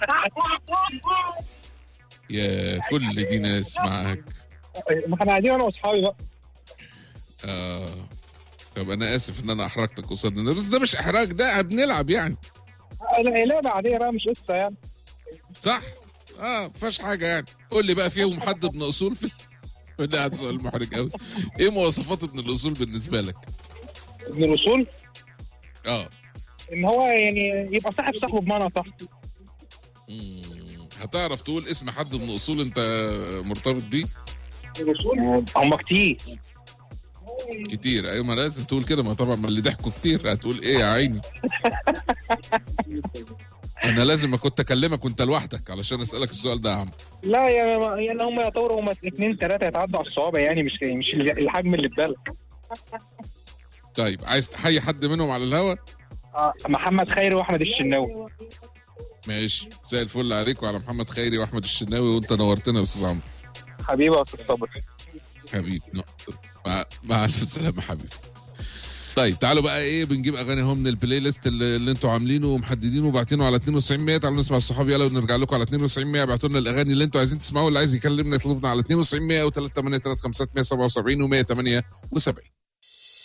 يا كل دي ناس معاك ما احنا قاعدين انا واصحابي بقى اه طب انا اسف ان انا احرجتك قصاد الناس بس ده مش احراج ده بنلعب يعني لا لعبه عاديه بقى مش قصه يعني صح اه ما فيهاش حاجه يعني قول لي بقى فيهم حد ابن اصول في ده قاعد سؤال محرج قوي ايه مواصفات ابن الاصول بالنسبه لك ابن الاصول اه ان هو يعني يبقى صاحب صاحبه بمعنى صح مم. هتعرف تقول اسم حد من اصول انت مرتبط بيه هم كتير كتير ايوه ما لازم تقول كده ما طبعا ما اللي ضحكوا كتير هتقول ايه يا عيني انا لازم كنت اكلمك وانت لوحدك علشان اسالك السؤال ده يا عم لا يعني يعني هم يعتبروا هم اثنين ثلاثه يتعدوا على الصوابع يعني مش مش الحجم اللي في بالك طيب عايز تحيي حد منهم على الهوا آه، محمد خيري واحمد الشناوي ماشي زي الفل عليك وعلى محمد خيري واحمد الشناوي وانت نورتنا يا استاذ عمرو حبيبي يا استاذ صبري حبيبي نقطة. مع مع الف سلامه حبيبي طيب تعالوا بقى ايه بنجيب اغاني اهو من البلاي ليست اللي, اللي انتوا عاملينه ومحددينه وبعتينه على 92 100 تعالوا نسمع الصحاب يلا ونرجع لكم على 92 100 ابعتوا لنا الاغاني اللي انتوا عايزين تسمعوها اللي عايز يكلمنا يطلبنا على 92 100 و 383 177 و 178